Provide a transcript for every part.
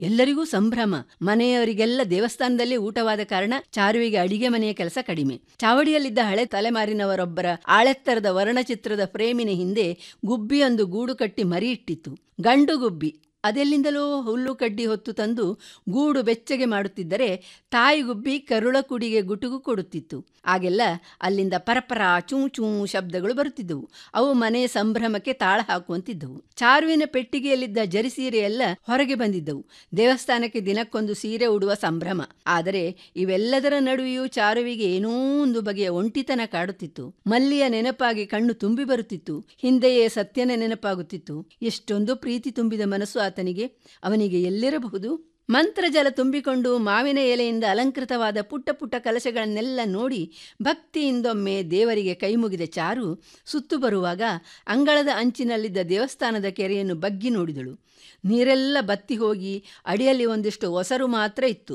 ಎಲ್ಲರಿಗೂ ಸಂಭ್ರಮ ಮನೆಯವರಿಗೆಲ್ಲ ದೇವಸ್ಥಾನದಲ್ಲಿ ಊಟವಾದ ಕಾರಣ ಚಾರುವಿಗೆ ಅಡಿಗೆ ಮನೆಯ ಕೆಲಸ ಕಡಿಮೆ ಚಾವಡಿಯಲ್ಲಿದ್ದ ಹಳೆ ತಲೆಮಾರಿನವರೊಬ್ಬರ ಆಳೆತ್ತರದ ವರ್ಣಚಿತ್ರದ ಫ್ರೇಮಿನ ಹಿಂದೆ ಗುಬ್ಬಿಯೊಂದು ಗೂಡು ಕಟ್ಟಿ ಮರಿ ಇಟ್ಟಿತ್ತು ಗಂಡು ಗುಬ್ಬಿ ಅದೆಲ್ಲಿಂದಲೋ ಹುಲ್ಲು ಕಡ್ಡಿ ಹೊತ್ತು ತಂದು ಗೂಡು ಬೆಚ್ಚಗೆ ಮಾಡುತ್ತಿದ್ದರೆ ತಾಯಿ ಗುಬ್ಬಿ ಕರುಳ ಕುಡಿಗೆ ಗುಟುಗು ಕೊಡುತ್ತಿತ್ತು ಆಗೆಲ್ಲ ಅಲ್ಲಿಂದ ಪರಪರ ಚೂ ಚೂ ಶಬ್ದಗಳು ಬರುತ್ತಿದ್ದವು ಅವು ಮನೆ ಸಂಭ್ರಮಕ್ಕೆ ತಾಳ ಹಾಕುವಂತಿದ್ದವು ಚಾರುವಿನ ಪೆಟ್ಟಿಗೆಯಲ್ಲಿದ್ದ ಜರಿ ಸೀರೆ ಎಲ್ಲ ಹೊರಗೆ ಬಂದಿದ್ದವು ದೇವಸ್ಥಾನಕ್ಕೆ ದಿನಕ್ಕೊಂದು ಸೀರೆ ಉಡುವ ಸಂಭ್ರಮ ಆದರೆ ಇವೆಲ್ಲದರ ನಡುವೆಯೂ ಚಾರುವಿಗೆ ಏನೋ ಒಂದು ಬಗೆಯ ಒಂಟಿತನ ಕಾಡುತ್ತಿತ್ತು ಮಲ್ಲಿಯ ನೆನಪಾಗಿ ಕಣ್ಣು ತುಂಬಿ ಬರುತ್ತಿತ್ತು ಹಿಂದೆಯೇ ಸತ್ಯನ ನೆನಪಾಗುತ್ತಿತ್ತು ಎಷ್ಟೊಂದು ಪ್ರೀತಿ ತುಂಬಿದ ಮನಸ್ಸು ಆತನಿಗೆ ಅವನಿಗೆ ಎಲ್ಲಿರಬಹುದು ಮಂತ್ರಜಲ ತುಂಬಿಕೊಂಡು ಮಾವಿನ ಎಲೆಯಿಂದ ಅಲಂಕೃತವಾದ ಪುಟ್ಟ ಪುಟ್ಟ ಕಲಶಗಳನ್ನೆಲ್ಲ ನೋಡಿ ಭಕ್ತಿಯಿಂದೊಮ್ಮೆ ದೇವರಿಗೆ ಕೈಮುಗಿದ ಚಾರು ಸುತ್ತು ಬರುವಾಗ ಅಂಗಳದ ಅಂಚಿನಲ್ಲಿದ್ದ ದೇವಸ್ಥಾನದ ಕೆರೆಯನ್ನು ಬಗ್ಗಿ ನೋಡಿದಳು ನೀರೆಲ್ಲ ಬತ್ತಿ ಹೋಗಿ ಅಡಿಯಲ್ಲಿ ಒಂದಿಷ್ಟು ಒಸರು ಮಾತ್ರ ಇತ್ತು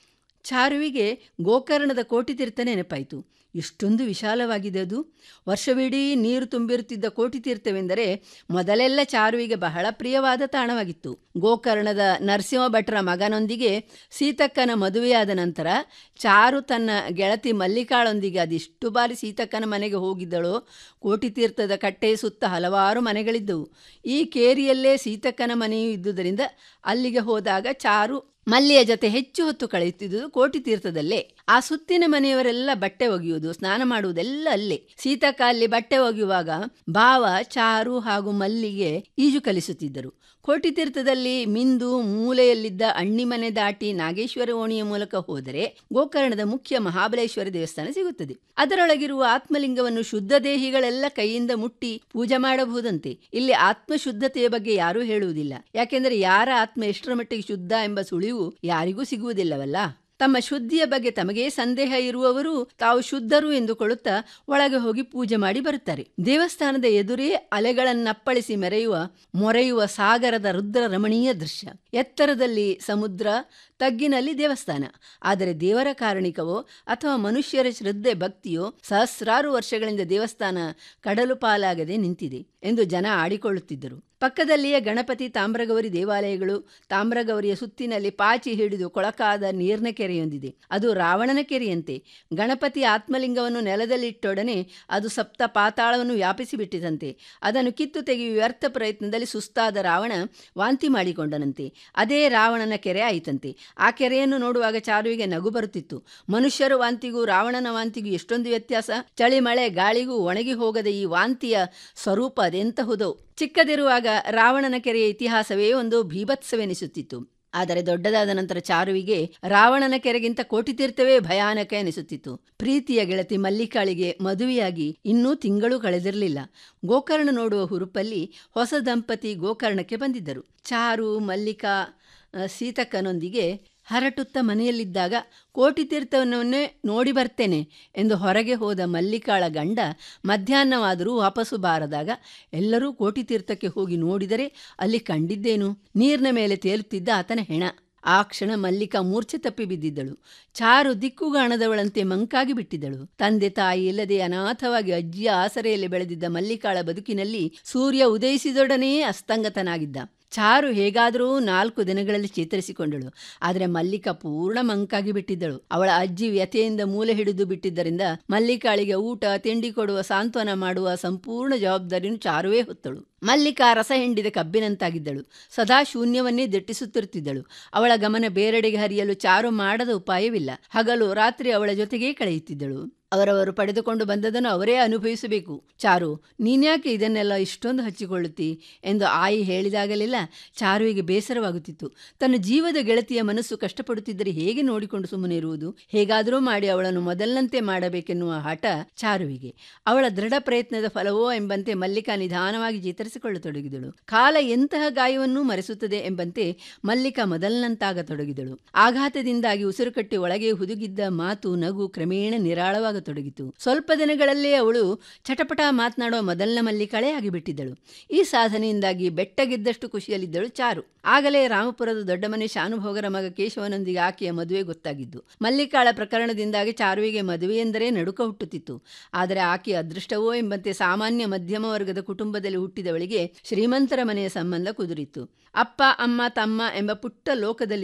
ಚಾರುವಿಗೆ ಗೋಕರ್ಣದ ಕೋಟಿತೀರ್ಥ ನೆನಪಾಯಿತು ಎಷ್ಟೊಂದು ವಿಶಾಲವಾಗಿದೆ ಅದು ವರ್ಷವಿಡೀ ನೀರು ತುಂಬಿರುತ್ತಿದ್ದ ಕೋಟಿತೀರ್ಥವೆಂದರೆ ಮೊದಲೆಲ್ಲ ಚಾರುವಿಗೆ ಬಹಳ ಪ್ರಿಯವಾದ ತಾಣವಾಗಿತ್ತು ಗೋಕರ್ಣದ ನರಸಿಂಹ ಭಟ್ರ ಮಗನೊಂದಿಗೆ ಸೀತಕ್ಕನ ಮದುವೆಯಾದ ನಂತರ ಚಾರು ತನ್ನ ಗೆಳತಿ ಮಲ್ಲಿಕಾಳೊಂದಿಗೆ ಅದೆಷ್ಟು ಬಾರಿ ಸೀತಕ್ಕನ ಮನೆಗೆ ಹೋಗಿದ್ದಳೋ ಕೋಟಿತೀರ್ಥದ ಕಟ್ಟೆಯ ಸುತ್ತ ಹಲವಾರು ಮನೆಗಳಿದ್ದವು ಈ ಕೇರಿಯಲ್ಲೇ ಸೀತಕ್ಕನ ಮನೆಯೂ ಇದ್ದುದರಿಂದ ಅಲ್ಲಿಗೆ ಹೋದಾಗ ಚಾರು ಮಲ್ಲಿಯ ಜೊತೆ ಹೆಚ್ಚು ಹೊತ್ತು ಕಳೆಯುತ್ತಿದ್ದುದು ಕೋಟಿ ತೀರ್ಥದಲ್ಲೇ ಆ ಸುತ್ತಿನ ಮನೆಯವರೆಲ್ಲ ಬಟ್ಟೆ ಒಗೆಯುವುದು ಸ್ನಾನ ಮಾಡುವುದೆಲ್ಲ ಅಲ್ಲೇ ಸೀತಕ್ಕ ಅಲ್ಲಿ ಬಟ್ಟೆ ಒಗೆಯುವಾಗ ಭಾವ ಚಾರು ಹಾಗೂ ಮಲ್ಲಿಗೆ ಈಜು ಕಲಿಸುತ್ತಿದ್ದರು ಕೋಟಿ ತೀರ್ಥದಲ್ಲಿ ಮಿಂದು ಮೂಲೆಯಲ್ಲಿದ್ದ ಅಣ್ಣಿಮನೆ ದಾಟಿ ನಾಗೇಶ್ವರ ಓಣಿಯ ಮೂಲಕ ಹೋದರೆ ಗೋಕರ್ಣದ ಮುಖ್ಯ ಮಹಾಬಲೇಶ್ವರ ದೇವಸ್ಥಾನ ಸಿಗುತ್ತದೆ ಅದರೊಳಗಿರುವ ಆತ್ಮಲಿಂಗವನ್ನು ಶುದ್ಧ ದೇಹಿಗಳೆಲ್ಲ ಕೈಯಿಂದ ಮುಟ್ಟಿ ಪೂಜೆ ಮಾಡಬಹುದಂತೆ ಇಲ್ಲಿ ಆತ್ಮಶುದ್ಧತೆಯ ಬಗ್ಗೆ ಯಾರೂ ಹೇಳುವುದಿಲ್ಲ ಯಾಕೆಂದರೆ ಯಾರ ಆತ್ಮ ಎಷ್ಟರ ಮಟ್ಟಿಗೆ ಶುದ್ಧ ಎಂಬ ಸುಳಿವು ಯಾರಿಗೂ ಸಿಗುವುದಿಲ್ಲವಲ್ಲ ತಮ್ಮ ಶುದ್ಧಿಯ ಬಗ್ಗೆ ತಮಗೇ ಸಂದೇಹ ಇರುವವರು ತಾವು ಶುದ್ಧರು ಎಂದುಕೊಳ್ಳುತ್ತಾ ಒಳಗೆ ಹೋಗಿ ಪೂಜೆ ಮಾಡಿ ಬರುತ್ತಾರೆ ದೇವಸ್ಥಾನದ ಎದುರೇ ಅಲೆಗಳನ್ನಪ್ಪಳಿಸಿ ಮೆರೆಯುವ ಮೊರೆಯುವ ಸಾಗರದ ರುದ್ರ ರಮಣೀಯ ದೃಶ್ಯ ಎತ್ತರದಲ್ಲಿ ಸಮುದ್ರ ತಗ್ಗಿನಲ್ಲಿ ದೇವಸ್ಥಾನ ಆದರೆ ದೇವರ ಕಾರಣಿಕವೋ ಅಥವಾ ಮನುಷ್ಯರ ಶ್ರದ್ಧೆ ಭಕ್ತಿಯೋ ಸಹಸ್ರಾರು ವರ್ಷಗಳಿಂದ ದೇವಸ್ಥಾನ ಕಡಲು ಪಾಲಾಗದೆ ನಿಂತಿದೆ ಎಂದು ಜನ ಆಡಿಕೊಳ್ಳುತ್ತಿದ್ದರು ಪಕ್ಕದಲ್ಲಿಯೇ ಗಣಪತಿ ತಾಮ್ರಗೌರಿ ದೇವಾಲಯಗಳು ತಾಮ್ರಗೌರಿಯ ಸುತ್ತಿನಲ್ಲಿ ಪಾಚಿ ಹಿಡಿದು ಕೊಳಕಾದ ನೀರಿನ ಕೆರೆಯೊಂದಿದೆ ಅದು ರಾವಣನ ಕೆರೆಯಂತೆ ಗಣಪತಿ ಆತ್ಮಲಿಂಗವನ್ನು ನೆಲದಲ್ಲಿಟ್ಟೊಡನೆ ಅದು ಸಪ್ತ ಪಾತಾಳವನ್ನು ವ್ಯಾಪಿಸಿಬಿಟ್ಟಿದಂತೆ ಅದನ್ನು ಕಿತ್ತು ತೆಗೆಯುವ ವ್ಯರ್ಥ ಪ್ರಯತ್ನದಲ್ಲಿ ಸುಸ್ತಾದ ರಾವಣ ವಾಂತಿ ಮಾಡಿಕೊಂಡನಂತೆ ಅದೇ ರಾವಣನ ಕೆರೆ ಆಯಿತಂತೆ ಆ ಕೆರೆಯನ್ನು ನೋಡುವಾಗ ಚಾರುವಿಗೆ ನಗು ಬರುತ್ತಿತ್ತು ಮನುಷ್ಯರ ವಾಂತಿಗೂ ರಾವಣನ ವಾಂತಿಗೂ ಎಷ್ಟೊಂದು ವ್ಯತ್ಯಾಸ ಚಳಿ ಮಳೆ ಗಾಳಿಗೂ ಒಣಗಿ ಹೋಗದ ಈ ವಾಂತಿಯ ಸ್ವರೂಪ ಅದೆಂತಹುದೋ ಚಿಕ್ಕದಿರುವಾಗ ರಾವಣನ ಕೆರೆಯ ಇತಿಹಾಸವೇ ಒಂದು ಭೀಭತ್ಸವೆನಿಸುತ್ತಿತ್ತು ಆದರೆ ದೊಡ್ಡದಾದ ನಂತರ ಚಾರುವಿಗೆ ರಾವಣನ ಕೆರೆಗಿಂತ ಕೋಟಿತೀರ್ಥವೇ ಭಯಾನಕ ಎನಿಸುತ್ತಿತ್ತು ಪ್ರೀತಿಯ ಗೆಳತಿ ಮಲ್ಲಿಕಾಳಿಗೆ ಮದುವೆಯಾಗಿ ಇನ್ನೂ ತಿಂಗಳು ಕಳೆದಿರಲಿಲ್ಲ ಗೋಕರ್ಣ ನೋಡುವ ಹುರುಪಲ್ಲಿ ಹೊಸ ದಂಪತಿ ಗೋಕರ್ಣಕ್ಕೆ ಬಂದಿದ್ದರು ಚಾರು ಮಲ್ಲಿಕಾ ಸೀತಕ್ಕನೊಂದಿಗೆ ಹರಟುತ್ತ ಮನೆಯಲ್ಲಿದ್ದಾಗ ಕೋಟಿತೀರ್ಥವನ್ನೇ ನೋಡಿ ಬರ್ತೇನೆ ಎಂದು ಹೊರಗೆ ಹೋದ ಮಲ್ಲಿಕಾಳ ಗಂಡ ಮಧ್ಯಾಹ್ನವಾದರೂ ವಾಪಸ್ಸು ಬಾರದಾಗ ಎಲ್ಲರೂ ಕೋಟಿತೀರ್ಥಕ್ಕೆ ಹೋಗಿ ನೋಡಿದರೆ ಅಲ್ಲಿ ಕಂಡಿದ್ದೇನು ನೀರಿನ ಮೇಲೆ ತೇಲುತ್ತಿದ್ದ ಆತನ ಹೆಣ ಆ ಕ್ಷಣ ಮಲ್ಲಿಕಾ ಮೂರ್ಛೆ ತಪ್ಪಿ ಬಿದ್ದಿದ್ದಳು ಚಾರು ದಿಕ್ಕುಗಾಣದವಳಂತೆ ಮಂಕಾಗಿ ಬಿಟ್ಟಿದ್ದಳು ತಂದೆ ತಾಯಿ ಇಲ್ಲದೆ ಅನಾಥವಾಗಿ ಅಜ್ಜಿಯ ಆಸರೆಯಲ್ಲಿ ಬೆಳೆದಿದ್ದ ಮಲ್ಲಿಕಾಳ ಬದುಕಿನಲ್ಲಿ ಸೂರ್ಯ ಉದಯಿಸಿದೊಡನೆ ಅಸ್ತಂಗತನಾಗಿದ್ದ ಚಾರು ಹೇಗಾದರೂ ನಾಲ್ಕು ದಿನಗಳಲ್ಲಿ ಚೇತರಿಸಿಕೊಂಡಳು ಆದರೆ ಮಲ್ಲಿಕಾ ಪೂರ್ಣ ಮಂಕಾಗಿ ಬಿಟ್ಟಿದ್ದಳು ಅವಳ ಅಜ್ಜಿ ವ್ಯಥೆಯಿಂದ ಮೂಲೆ ಹಿಡಿದು ಬಿಟ್ಟಿದ್ದರಿಂದ ಮಲ್ಲಿಕಾಳಿಗೆ ಊಟ ತಿಂಡಿ ಕೊಡುವ ಸಾಂತ್ವನ ಮಾಡುವ ಸಂಪೂರ್ಣ ಜವಾಬ್ದಾರಿಯನ್ನು ಚಾರುವೇ ಹೊತ್ತಳು ಮಲ್ಲಿಕಾ ರಸ ಹಿಂಡಿದ ಕಬ್ಬಿನಂತಾಗಿದ್ದಳು ಸದಾ ಶೂನ್ಯವನ್ನೇ ದಿಟ್ಟಿಸುತ್ತಿರುತ್ತಿದ್ದಳು ಅವಳ ಗಮನ ಬೇರೆಡೆಗೆ ಹರಿಯಲು ಚಾರು ಮಾಡದ ಉಪಾಯವಿಲ್ಲ ಹಗಲು ರಾತ್ರಿ ಅವಳ ಜೊತೆಗೇ ಕಳೆಯುತ್ತಿದ್ದಳು ಅವರವರು ಪಡೆದುಕೊಂಡು ಬಂದದನ್ನು ಅವರೇ ಅನುಭವಿಸಬೇಕು ಚಾರು ನೀನ್ಯಾಕೆ ಇದನ್ನೆಲ್ಲ ಇಷ್ಟೊಂದು ಹಚ್ಚಿಕೊಳ್ಳುತ್ತಿ ಎಂದು ಆಯಿ ಹೇಳಿದಾಗಲೆಲ್ಲ ಚಾರುವಿಗೆ ಬೇಸರವಾಗುತ್ತಿತ್ತು ತನ್ನ ಜೀವದ ಗೆಳತಿಯ ಮನಸ್ಸು ಕಷ್ಟಪಡುತ್ತಿದ್ದರೆ ಹೇಗೆ ನೋಡಿಕೊಂಡು ಸುಮ್ಮನೆ ಇರುವುದು ಹೇಗಾದರೂ ಮಾಡಿ ಅವಳನ್ನು ಮೊದಲನಂತೆ ಮಾಡಬೇಕೆನ್ನುವ ಹಠ ಚಾರುವಿಗೆ ಅವಳ ದೃಢ ಪ್ರಯತ್ನದ ಫಲವೋ ಎಂಬಂತೆ ಮಲ್ಲಿಕಾ ನಿಧಾನವಾಗಿ ಚೇತರಿಸಿಕೊಳ್ಳತೊಡಗಿದಳು ಕಾಲ ಎಂತಹ ಗಾಯವನ್ನೂ ಮರೆಸುತ್ತದೆ ಎಂಬಂತೆ ಮಲ್ಲಿಕಾ ಮೊದಲನಂತಾಗತೊಡಗಿದಳು ಆಘಾತದಿಂದಾಗಿ ಉಸಿರುಕಟ್ಟಿ ಒಳಗೆ ಹುದುಗಿದ್ದ ಮಾತು ನಗು ಕ್ರಮೇಣ ನಿರಾಳವಾಗ ತುಂಬತೊಡಗಿತು ಸ್ವಲ್ಪ ದಿನಗಳಲ್ಲೇ ಅವಳು ಚಟಪಟ ಮಾತನಾಡೋ ಮೊದಲನ ಮಲ್ಲಿಕಾಳೆ ಆಗಿಬಿಟ್ಟಿದ್ದಳು ಈ ಸಾಧನೆಯಿಂದಾಗಿ ಬೆಟ್ಟಗಿದ್ದಷ್ಟು ಖುಷಿಯಲ್ಲಿದ್ದಳು ಚಾರು ಆಗಲೇ ರಾಮಪುರದ ದೊಡ್ಡ ಮನೆ ಶಾನುಭೋಗರ ಮಗ ಕೇಶವನೊಂದಿಗೆ ಆಕೆಯ ಮದುವೆ ಗೊತ್ತಾಗಿದ್ದು ಮಲ್ಲಿಕಾಳ ಪ್ರಕರಣದಿಂದಾಗಿ ಚಾರುವಿಗೆ ಮದುವೆ ಎಂದರೆ ನಡುಕ ಹುಟ್ಟುತ್ತಿತ್ತು ಆದರೆ ಆಕೆಯ ಅದೃಷ್ಟವೋ ಎಂಬಂತೆ ಸಾಮಾನ್ಯ ಮಧ್ಯಮ ವರ್ಗದ ಕುಟುಂಬದಲ್ಲಿ ಹುಟ್ಟಿದವಳಿಗೆ ಶ್ರೀಮಂತರ ಮನೆಯ ಸಂಬಂಧ ಕುದುರಿತ್ತು ಅಪ್ಪ ಅಮ್ಮ ತಮ್ಮ ಎಂಬ ಪುಟ್ಟ ಲೋಕದಲ್ಲಿ